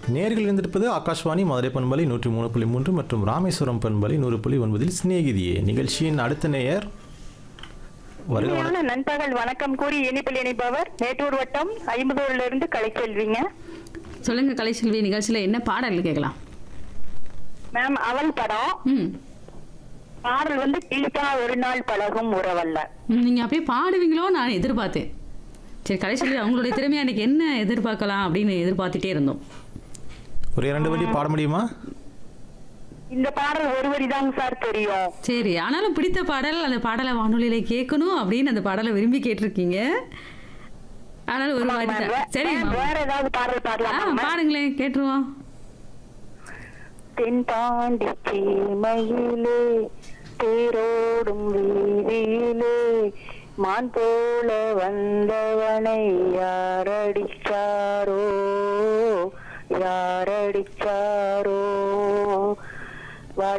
நேர்கள் இருந்திருப்பது ஆகாஷ்வாணி மதுரை பண்பலை நூற்றி மூணு புள்ளி மூன்று மற்றும் ராமேஸ்வரம் பண்பலை நூறு புள்ளி ஒன்பதில் சிநேகிதியே நிகழ்ச்சியின் அடுத்த நேயர் வருக வணக்கம். இனிமையான நண்பகல் வணக்கம் கூறி இனிப்பில் இணைப்பவர் மேட்டூர் வட்டம் ஐம்பதூர்ல இருந்து கலைச்செல்விங்க சொல்லுங்க கலைசெல்வி நிகழ்ச்சியில என்ன பாடல் கேட்கலாம் மேம் அவள் படம் ம் பாடல் வந்து கிளிப்பா ஒரு நாள் பழகும் உறவல்ல ம், நீங்க அப்படியே பாடுவீங்களோ நான் எதிர்பார்த்தேன் சரி கலைசெல்வி அவங்களுடைய திறமையா இன்னைக்கு என்ன எதிர்பார்க்கலாம் அப்படின்னு எதிர்பார்த்துட்டே இருந்தோம் ஒரு இரண்டு வழி பாட முடியுமா இந்த பாடல் ஒரு வரி தாங்க சார் தெரியும் சரி ஆனாலும் பிடித்த பாடல் அந்த பாடலை வானொலியில கேட்கணும் அப்படின்னு அந்த பாடலை விரும்பி கேட்டிருக்கீங்க ஆனாலும் ஒரு வாரி தான் வே- சரி மேம், வேற ஏதாவது பாடல் ஆ பாடலாம் பாடுங்களேன் கேட்டுருவோம் தென்பாண்டி சீமையிலே தேரோடும் வீதியிலே மான் போல வந்தவனை யாரடிச்சாரோ யாரடிச்சாரோ